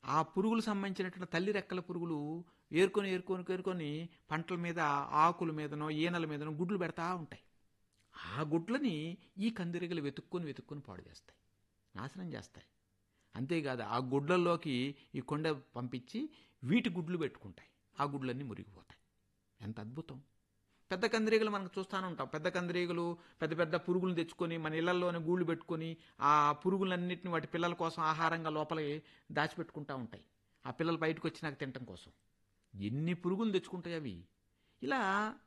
ఆ పురుగులు సంబంధించినటువంటి తల్లి రెక్కల పురుగులు ఏరుకొని ఏరుకొని ఏరుకొని పంటల మీద ఆకుల మీదనో ఈనెల మీదనో గుడ్లు పెడతా ఉంటాయి ఆ గుడ్లని ఈ కందిరీగలు వెతుక్కొని వెతుక్కొని పాడు చేస్తాయి నాశనం చేస్తాయి అంతేకాదు ఆ గుడ్లల్లోకి ఈ కొండ పంపించి వీటి గుడ్లు పెట్టుకుంటాయి ఆ గుడ్లన్నీ మురిగిపోతాయి ఎంత అద్భుతం పెద్ద కందిరీగలు మనకు చూస్తూనే ఉంటాం పెద్ద కందిరీగలు పెద్ద పెద్ద పురుగులు తెచ్చుకొని మన ఇళ్లలోనే గూళ్ళు పెట్టుకొని ఆ పురుగులన్నింటిని వాటి పిల్లల కోసం ఆహారంగా లోపల దాచిపెట్టుకుంటా ఉంటాయి ఆ పిల్లలు బయటకు వచ్చినాక తినటం కోసం ఎన్ని పురుగులు తెచ్చుకుంటాయి అవి ఇలా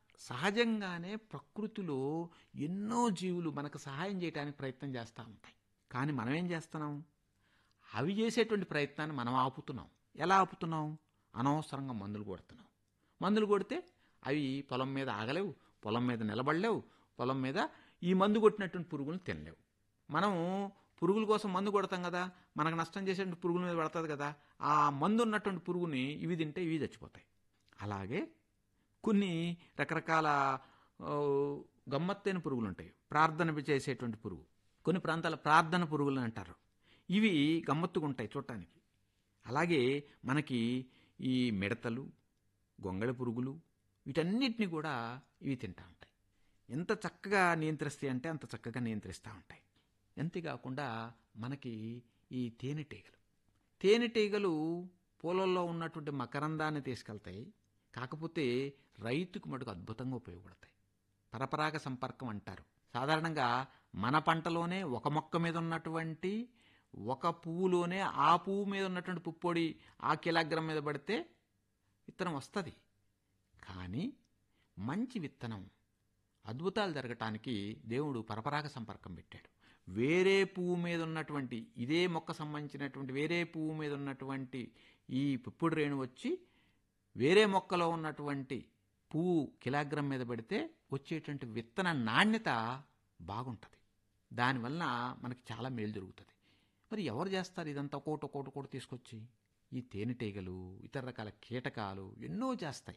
సహజంగానే ప్రకృతిలో ఎన్నో జీవులు మనకు సహాయం చేయడానికి ప్రయత్నం చేస్తూ ఉంటాయి కానీ మనం ఏం చేస్తున్నాం అవి చేసేటువంటి ప్రయత్నాన్ని మనం ఆపుతున్నాం ఎలా ఆపుతున్నాం అనవసరంగా మందులు కొడుతున్నాం మందులు కొడితే అవి పొలం మీద ఆగలేవు పొలం మీద నిలబడలేవు పొలం మీద ఈ మందు కొట్టినటువంటి పురుగులను తినలేవు మనం పురుగుల కోసం మందు కొడతాం కదా మనకు నష్టం చేసేటువంటి పురుగుల మీద పడుతుంది కదా ఆ మందు ఉన్నటువంటి పురుగుని ఇవి తింటే ఇవి చచ్చిపోతాయి అలాగే కొన్ని రకరకాల ఆ, గమ్మత్తైన పురుగులు ఉంటాయి ప్రార్థన చేసేటువంటి పురుగు కొన్ని ప్రాంతాల ప్రార్థన పురుగులు అంటారు ఇవి గమ్మత్తుగా ఉంటాయి చూడటానికి అలాగే మనకి ఈ మిడతలు గొంగళి పురుగులు వీటన్నిటిని కూడా ఇవి తింటా ఉంటాయి ఎంత చక్కగా నియంత్రిస్తాయి అంటే అంత చక్కగా నియంత్రిస్తూ ఉంటాయి అంతేకాకుండా మనకి ఈ తేనెటీగలు తేనెటీగలు పూలల్లో ఉన్నటువంటి మకరందాన్ని తీసుకెళ్తాయి కాకపోతే రైతుకు మటుకు అద్భుతంగా ఉపయోగపడతాయి పరపరాగ సంపర్కం అంటారు సాధారణంగా మన పంటలోనే ఒక మొక్క మీద ఉన్నటువంటి ఒక పువ్వులోనే ఆ పువ్వు మీద ఉన్నటువంటి పుప్పొడి ఆ కిలాగ్రం మీద పడితే విత్తనం వస్తుంది కానీ మంచి విత్తనం అద్భుతాలు జరగటానికి దేవుడు పరపరాగ సంపర్కం పెట్టాడు వేరే పువ్వు మీద ఉన్నటువంటి ఇదే మొక్క సంబంధించినటువంటి వేరే పువ్వు మీద ఉన్నటువంటి ఈ పుప్పుడు రేణు వచ్చి వేరే మొక్కలో ఉన్నటువంటి పువ్వు కిలాగ్రం మీద పెడితే వచ్చేటువంటి విత్తన నాణ్యత బాగుంటుంది దానివల్ల మనకి చాలా మేలు జరుగుతుంది మరి ఎవరు చేస్తారు ఇదంతా ఒకటి ఒకటి ఒకటి తీసుకొచ్చి ఈ తేనెటీగలు ఇతర రకాల కీటకాలు ఎన్నో చేస్తాయి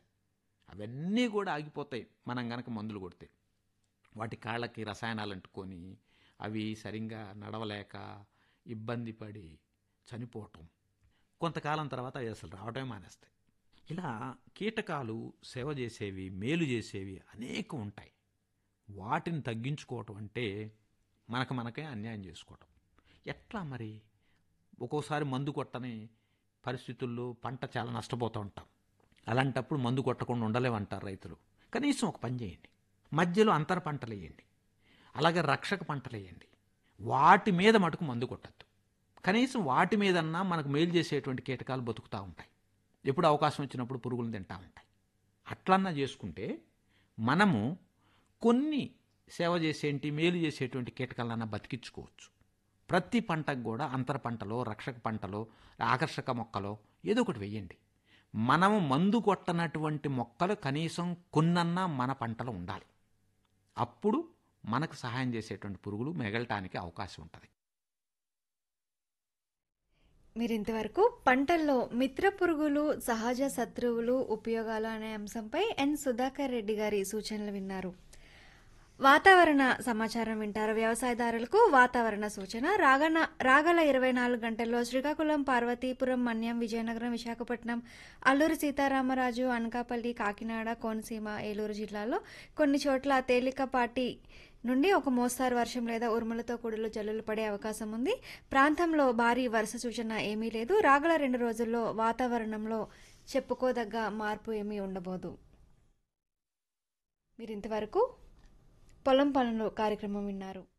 అవన్నీ కూడా ఆగిపోతాయి మనం గనక మందులు కొడితే వాటి కాళ్ళకి రసాయనాలు అంటుకొని అవి సరిగ్గా నడవలేక ఇబ్బంది పడి చనిపోవటం కొంతకాలం తర్వాత అవి అసలు రావడమే మానేస్తాయి ఇలా కీటకాలు సేవ చేసేవి మేలు చేసేవి అనేక ఉంటాయి వాటిని తగ్గించుకోవటం అంటే మనకు మనకే అన్యాయం చేసుకోవటం ఎట్లా మరి ఒక్కోసారి మందు కొట్టని పరిస్థితుల్లో పంట చాలా నష్టపోతూ ఉంటాం అలాంటప్పుడు మందు కొట్టకుండా ఉండలేమంటారు రైతులు కనీసం ఒక పని చేయండి మధ్యలో అంతర పంటలు వేయండి అలాగే రక్షక పంటలు వేయండి వాటి మీద మటుకు మందు కొట్టద్దు కనీసం వాటి మీదన్నా మనకు మేలు చేసేటువంటి కీటకాలు బతుకుతూ ఉంటాయి ఎప్పుడు అవకాశం వచ్చినప్పుడు పురుగులు తింటూ ఉంటాయి అట్లన్నా చేసుకుంటే మనము కొన్ని సేవ చేసేంటి మేలు చేసేటువంటి కీటకాలన్నా బతికించుకోవచ్చు ప్రతి పంటకు కూడా అంతర పంటలో రక్షక పంటలో ఆకర్షక మొక్కలో ఏదో ఒకటి వెయ్యండి మనము మందు కొట్టనటువంటి మొక్కలు కనీసం కొన్నన్నా మన పంటలో ఉండాలి అప్పుడు మనకు సహాయం చేసేటువంటి పురుగులు మిగలటానికి అవకాశం ఉంటుంది మీరు ఇంతవరకు పంటల్లో మిత్ర పురుగులు సహజ శత్రువులు ఉపయోగాలు అనే అంశంపై ఎన్ సుధాకర్ రెడ్డి గారి సూచనలు విన్నారు వాతావరణ సమాచారం వింటారు వ్యవసాయదారులకు వాతావరణ సూచన రాగన రాగల ఇరవై నాలుగు గంటల్లో శ్రీకాకుళం పార్వతీపురం మన్యం విజయనగరం విశాఖపట్నం అల్లూరు సీతారామరాజు అనకాపల్లి కాకినాడ కోనసీమ ఏలూరు జిల్లాలో కొన్ని చోట్ల తేలికపాటి నుండి ఒక మోస్తారు వర్షం లేదా ఉరుములతో కూడిన జల్లులు పడే అవకాశం ఉంది ప్రాంతంలో భారీ వర్ష సూచన ఏమీ లేదు రాగల రెండు రోజుల్లో వాతావరణంలో చెప్పుకోదగ్గ మార్పు ఏమీ ఉండబోదు మీరు ఇంతవరకు పొలం పనులు కార్యక్రమం విన్నారు